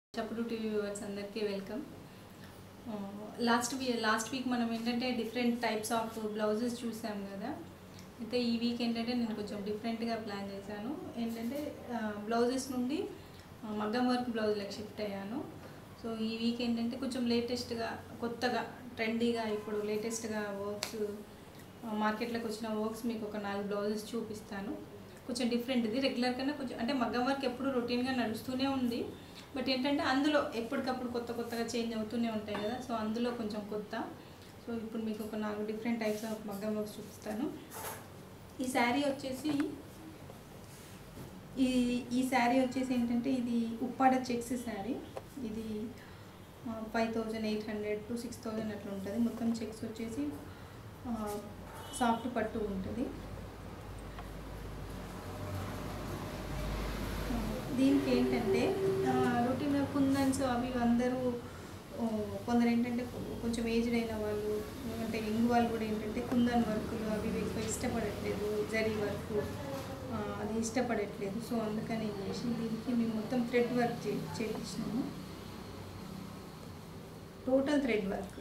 చప్పుడు TV viewers అందరికీ welcome last we last week మనం ఏంటంటే డిఫరెంట్ టైప్స్ ఆఫ్ బ్లౌజెస్ చూసాం కదా అయితే ఈ వీక్ ఏంటంటే నేను కొంచెం డిఫరెంట్గా ప్లాన్ చేశాను ఏంటంటే బ్లౌజెస్ నుండి ఆ, మగ్గం వర్క్ బ్లౌజ్లకు షిఫ్ట్ అయ్యాను సో ఈ వీక్ ఏంటంటే కొంచెం లేటెస్ట్గా కొత్తగా ట్రెండీగా ఇప్పుడు లేటెస్ట్గా వర్క్స్ మార్కెట్లోకి వచ్చిన వర్క్స్ మీకు ఒక నాలుగు బ్లౌజెస్ చూపిస్తాను కొంచెం డిఫరెంట్ ఇది రెగ్యులర్ కన్నా కొంచెం అంటే మగ్గం వర్క్ ఎప్పుడు రొటీన్గా నడుస్తూనే ఉంది బట్ ఏంటంటే అందులో ఎప్పటికప్పుడు కొత్త కొత్తగా చేంజ్ అవుతూనే ఉంటాయి కదా సో అందులో కొంచెం కొత్త సో ఇప్పుడు మీకు ఒక నాలుగు డిఫరెంట్ టైప్స్ ఆఫ్ మగ్గం వర్క్స్ చూపిస్తాను ఈ శారీ వచ్చేసి ఈ ఈ శారీ వచ్చేసి ఏంటంటే ఇది ఉప్పాడ చెక్స్ శారీ ఇది five thousand eight hundred to six thousand అట్లా ఉంటుంది మొత్తం చెక్స్ వచ్చేసి సాఫ్ట్ పట్టు ఉంటుంది దీనికి ఏంటంటే రొటీన్ కుందన్స్ అవి ఇవి అందరూ ఆ, కొందరు ఏంటంటే కొంచెం ఏజ్డ్ అయిన వాళ్ళు అంటే యంగ్ వాళ్ళు కూడా ఏంటంటే కుందన్ వర్కులు అవి ఇవి ఎక్కువ ఇష్టపడట్లేదు జరీ వర్క్ అది ఇష్టపడట్లేదు సో అందుకని ఏం చేసి దీనికి మేము మొత్తం థ్రెడ్ వర్క్ చే చేయించినాము total thread work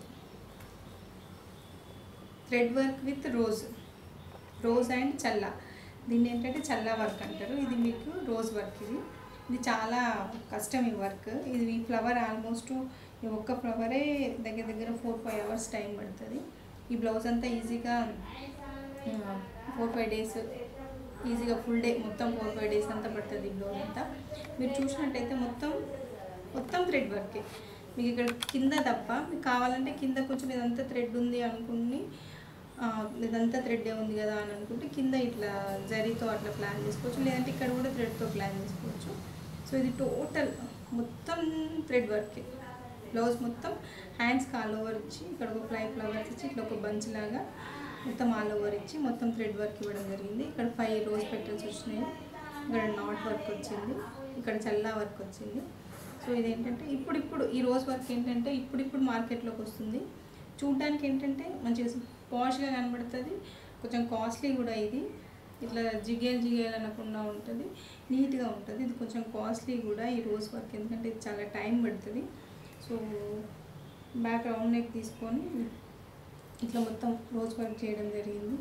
thread work with rose rose and చల్లా దీన్ని ఏంటంటే చల్లా వర్క్ అంటారు ఇది మీకు రోజ్ వర్క్ ఇది ఇది చాలా కష్టం ఈ వర్క్ ఇది ఈ ఫ్లవర్ ఆల్మోస్ట్ ఈ ఒక్క ఫ్లవరే దగ్గర దగ్గర ఫోర్ ఫైవ్ అవర్స్ టైం పడుతుంది ఈ బ్లౌజ్ అంతా ఈజీగా ఫోర్ ఫైవ్ డేస్ ఈజీగా ఫుల్ డే మొత్తం ఫోర్ ఫైవ్ డేస్ అంతా పడుతుంది ఈ బ్లౌజ్ అంతా మీరు చూసినట్టయితే మొత్తం మొత్తం థ్రెడ్ వర్కే మీకు ఇక్కడ కింద తప్ప మీకు కావాలంటే కింద కొంచెం ఇదంతా థ్రెడ్ ఉంది అనుకుని ఆ, ఇదంతా థ్రెడ్డే ఉంది కదా అని అనుకుంటే కింద ఇట్లా జరీతో అట్లా ప్లాన్ చేసుకోవచ్చు లేదంటే ఇక్కడ కూడా థ్రెడ్తో ప్లాన్ చేసుకోవచ్చు సో ఇది టోటల్ మొత్తం థ్రెడ్ వర్కే బ్లౌజ్ మొత్తం హ్యాండ్స్కి ఆల్ ఓవర్ ఇచ్చి ఇక్కడ ఒక ఫ్లై ఫ్లవర్స్ ఇచ్చి ఇట్లా ఒక బంచ్ లాగా మొత్తం ఆల్ ఓవర్ ఇచ్చి మొత్తం థ్రెడ్ వర్క్ ఇవ్వడం జరిగింది ఇక్కడ ఫైవ్ రోజ్ పెటల్స్ వచ్చినాయి ఇక్కడ నాట్ వర్క్ వచ్చింది ఇక్కడ చల్లా వర్క్ వచ్చింది సో ఇదేంటంటే ఇప్పుడిప్పుడు ఈ రోజ్ వర్క్ ఏంటంటే ఇప్పుడిప్పుడు మార్కెట్లోకి వస్తుంది చూడ్డానికి ఏంటంటే మంచిగా పాష్గా కనబడుతుంది కొంచెం కాస్ట్లీ కూడా ఇది ఇట్లా జిగేల్ జిగేల్ అనకుండా ఉంటుంది నీట్గా ఉంటుంది ఇది కొంచెం కాస్ట్లీ కూడా ఈ రోజ్ వర్క్ ఎందుకంటే ఇది చాలా టైం పడుతుంది సో బ్యాక్ రౌండ్ నెక్ తీసుకొని ఇట్లా మొత్తం రోజ్ వర్క్ చేయడం జరిగింది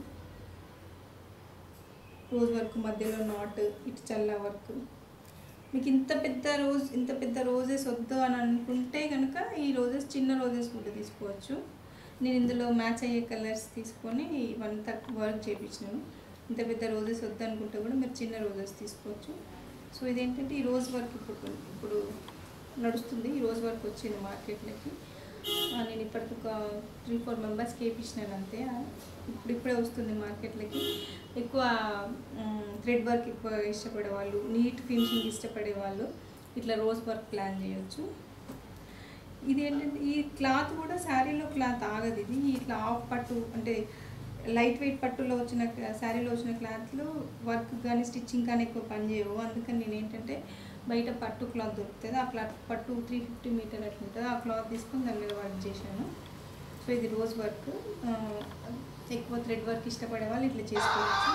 రోజ్ వర్క్ మధ్యలో నాట్ ఇటు చల్ల వర్క్ మీకు ఇంత పెద్ద రోజ్ ఇంత పెద్ద రోజెస్ వద్దు అని అనుకుంటే కనుక ఈ రోజెస్ చిన్న రోజెస్ కూడా తీసుకోవచ్చు నేను ఇందులో మ్యాచ్ అయ్యే కలర్స్ తీసుకొని ఇవంతా వర్క్ చేయించినాను ఇంత పెద్ద రోజెస్ వద్దు అనుకుంటే కూడా మీరు చిన్న రోజెస్ తీసుకోవచ్చు సో ఇదేంటంటే ఈ రోజ్ వర్క్ ఇప్పుడు ఇప్పుడు నడుస్తుంది ఈ రోజ్ వర్క్ వచ్చింది మార్కెట్లోకి ఆ, నేను ఇప్పటికి ఒక త్రీ ఫోర్ మెంబర్స్కి వేయించినాను అంతే ఆ, ఇప్పుడు ఇప్పుడే వస్తుంది మార్కెట్లోకి ఎక్కువ థ్రెడ్ వర్క్ ఎక్కువ ఇష్టపడే వాళ్ళు నీట్ ఫినిషింగ్ ఇష్టపడే వాళ్ళు ఇట్లా రోజ్ వర్క్ ప్లాన్ చేయొచ్చు ఇది ఏంటంటే ఈ క్లాత్ కూడా శారీలో క్లాత్ ఆగదు ఇది ఇట్లా ఆఫ్ పట్టు అంటే లైట్ వెయిట్ పట్టులో వచ్చిన శారీలో వచ్చిన క్లాత్లు వర్క్ కానీ స్టిచ్చింగ్ కానీ ఎక్కువ పనిచేయవు అందుకని నేను ఏంటంటే బయట పట్టు క్లాత్ దొరుకుతుంది ఆ క్లాత్ పట్టు త్రీ ఫిఫ్టీ మీటర్ అట్లా ఉంటుంది ఆ క్లాత్ తీసుకొని దాని మీద వర్క్ చేశాను సో ఇది రోజ్ వర్క్ ఆ, ఎక్కువ థ్రెడ్ వర్క్ ఇష్టపడే వాళ్ళు ఇట్లా చేసుకోవచ్చు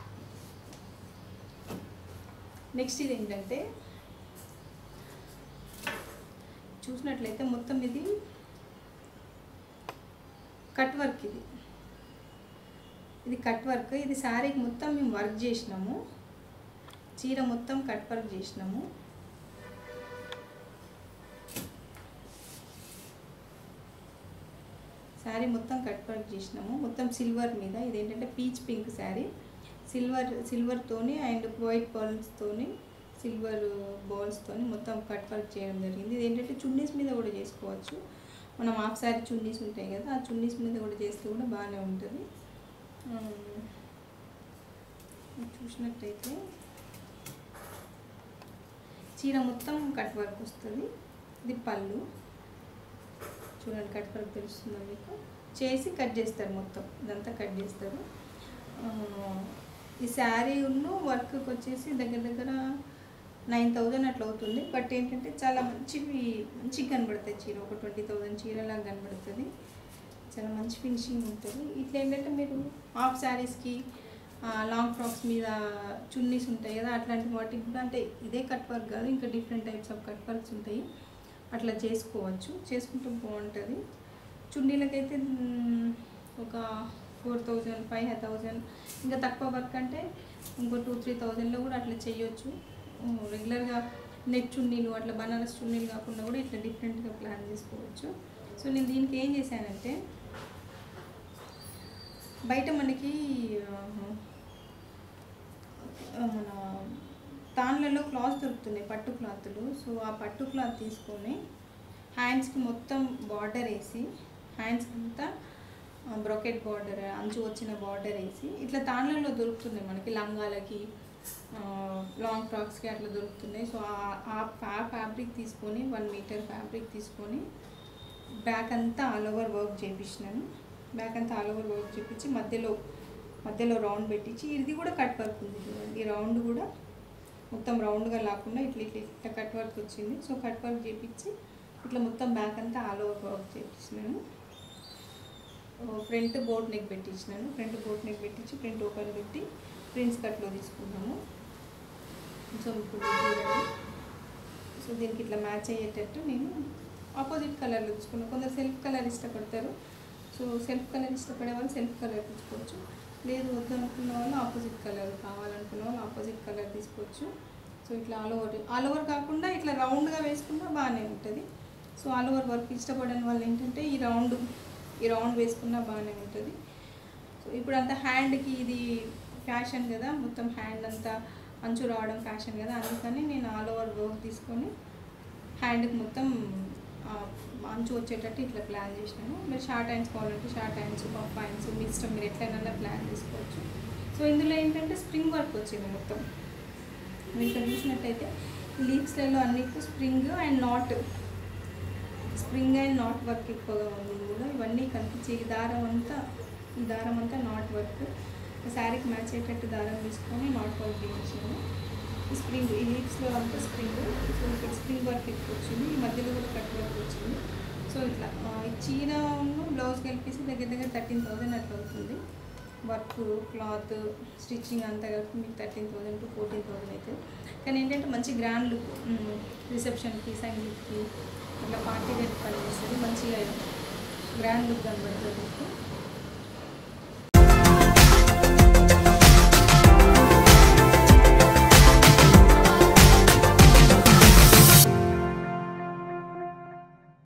నెక్స్ట్ ఇది ఏంటంటే చూసినట్లయితే మొత్తం ఇది కట్ వర్క్ ఇది ఇది కట్ వర్క్ ఇది శారీకి మొత్తం మేము వర్క్ చేసినాము చీర మొత్తం కట్ వర్క్ చేసినాము శారీ మొత్తం కట్ వర్క్ చేసినాము మొత్తం సిల్వర్ మీద ఇదేంటంటే పీచ్ పింక్ శారీ సిల్వర్ సిల్వర్తోని అండ్ వైట్ బాల్స్తోని సిల్వర్ బాల్స్తోని మొత్తం కట్ వర్క్ చేయడం జరిగింది ఇది ఏంటంటే చున్నీస్ మీద కూడా చేసుకోవచ్చు మనం హాఫ్ శారీ చున్నీస్ ఉంటాయి కదా ఆ చున్నీస్ మీద కూడా చేస్తే కూడా బాగానే ఉంటుంది ఉమ్, చూసినట్టయితే చీర మొత్తం కట్ వర్క్ వస్తుంది ఇది పళ్ళు చూడండి కట్ వర్క్ తెలుస్తుందా మీకు చేసి కట్ చేస్తారు మొత్తం ఇదంతా కట్ చేస్తారు ఆ, ఈ శారీ ఉన్న వర్క్కి వచ్చేసి దగ్గర దగ్గర నైన్ థౌజండ్ అట్లా అవుతుంది బట్ ఏంటంటే చాలా మంచివి మంచిగా కనబడతాయి చీర ఒక ట్వంటీ థౌజండ్ చీరలాగా కనబడుతుంది చాలా మంచి ఫినిషింగ్ ఉంటుంది ఇట్లా ఏంటంటే మీరు హాఫ్ శారీస్కి లాంగ్ ఫ్రాక్స్ మీద చున్నీస్ ఉంటాయి కదా అట్లాంటి వాటికి కూడా అంటే ఇదే కట్ వర్క్ కాదు ఇంకా different types of cut works ఉంటాయి అట్లా చేసుకోవచ్చు చేసుకుంటే బాగుంటుంది చున్నీలకైతే మ్, ఒక ఫోర్ థౌజండ్ ఫైవ్ థౌజండ్ ఇంకా తక్కువ వర్క్ అంటే ఇంకో టూ త్రీ థౌజండ్లో కూడా అట్లా చేయొచ్చు రెగ్యులర్గా నెట్ చున్నీలు అట్లా బనారస్ చున్నీలు కాకుండా కూడా ఇట్లా డిఫరెంట్గా ప్లాన్ చేసుకోవచ్చు సో నేను దీనికి ఏం చేశానంటే బయట మనకి ఆ, ఆ, మన తాన్లలో క్లాత్ దొరుకుతున్నాయి పట్టు క్లాత్లు సో ఆ పట్టు క్లాత్ తీసుకొని హ్యాండ్స్కి మొత్తం బార్డర్ వేసి హ్యాండ్స్కి అంతా బ్రొకెట్ బార్డర్ అంచు వచ్చిన బార్డర్ వేసి ఇట్లా తాన్లలో దొరుకుతున్నాయి మనకి లంగాలకి ఆ, లాంగ్ ఫ్రాక్స్కి అట్లా దొరుకుతున్నాయి సో ఆ- ఆ ఫ్యాబ్రిక్ తీసుకొని వన్ మీటర్ ఫ్యాబ్రిక్ తీసుకొని బ్యాక్ అంతా ఆల్ ఓవర్ వర్క్ చేపించినాను బ్యాక్ అంతా ఆల్ ఓవర్ వర్క్ చేపించి మధ్యలో మధ్యలో రౌండ్ పెట్టించి ఇది కూడా కట్ వర్క్ ఉంది చూడండి ఈ రౌండ్ కూడా మొత్తం రౌండ్గా లేకుండా ఇట్లా ఇట్లా ఇట్లా కట్ వర్క్ వచ్చింది సో కట్ వర్క్ చేపించి ఇట్లా మొత్తం బ్యాక్ అంతా ఆల్ ఓవర్ వర్క్ చేపించినాను ఫ్రంట్ బోట్ నెక్ పెట్టించినాను ఫ్రంట్ బోట్ నెక్ పెట్టించి ఫ్రంట్ ఓపెన్ పెట్టి ప్రిన్స్ కట్లో తీసుకున్నాము సో ఇప్పుడు చూడండి సో దీనికి ఇట్లా మ్యాచ్ అయ్యేటట్టు నేను ఆపోజిట్ కలర్లో తీసుకున్నాను కొందరు సెల్ఫ్ కలర్ ఇష్టపడతారు సో సెల్ఫ్ కలర్ ఇష్టపడే వాళ్ళు సెల్ఫ్ కలర్ తీసుకోవచ్చు లేదు వద్దు అనుకున్న వాళ్ళు ఆపోజిట్ కలర్ కావాలనుకున్న వాళ్ళు ఆపోజిట్ కలర్ తీసుకోవచ్చు సో ఇట్లా ఆల్ ఓవర్ ఆల్ ఓవర్ కాకుండా ఇట్లా రౌండ్గా వేసుకున్నా బాగానే ఉంటుంది సో ఆల్ ఓవర్ వర్క్ ఇష్టపడని వాళ్ళు ఏంటంటే ఈ రౌండ్ ఈ రౌండ్ వేసుకున్నా బాగానే ఉంటుంది సో ఇప్పుడు అంతా హ్యాండ్కి ఇది ఫ్యాషన్ కదా మొత్తం హ్యాండ్ అంతా అంచు రావడం ఫ్యాషన్ కదా అందుకని నేను ఆల్ ఓవర్ వర్క్ తీసుకొని హ్యాండ్కి మొత్తం ఆ, అంచు వచ్చేటట్టు ఇట్లా ప్లాన్ చేసినాను మీరు షార్ట్ హ్యాండ్స్ కావాలంటే షార్ట్ హ్యాండ్స్ పఫ్ హ్యాండ్స్ మీ ఇష్టం మీరు ఎట్లయినా ప్లాన్ చేసుకోవచ్చు సో ఇందులో ఏంటంటే స్ప్రింగ్ వర్క్ వచ్చింది మొత్తం మీరు ఇక్కడ చూసినట్టయితే లీవ్స్లలో అన్నిటికీ spring and knot spring and knot work ఎక్కువగా ఉంది ఇందులో ఇవన్నీ కనిపించే ఈ దారం అంతా ఈ దారం అంతా నాట్ వర్క్ శారీకి మ్యాచ్ అయ్యేటట్టు దారం తీసుకొని నాట్ వర్క్ చేయించాను ఈ స్ప్రింగ్ ఈ లీవ్స్లో అంతా స్ప్రింగ్ సో ఇక్కడ స్ప్రింగ్ వర్క్ ఎక్కువ వచ్చింది ఈ మధ్యలో కూడా కట్ వర్క్ వచ్చింది సో ఇట్లా ఆ, ఈ చీర బ్లౌజ్ కలిపేసి దగ్గర దగ్గర థర్టీన్ థౌజండ్ అట్లా అవుతుంది వర్క్ క్లాత్ స్టిచ్చింగ్ అంతా కలిపి మీకు thirteen thousand to fourteen thousand అవుతుంది కానీ ఏంటంటే మంచి గ్రాండ్ లుక్ రిసెప్షన్కి సంగీత్కి ఇట్లా పార్టీ వేర్ పని చేస్తుంది మంచిగా గ్రాండ్ లుక్ కనబడుతుంది మీకు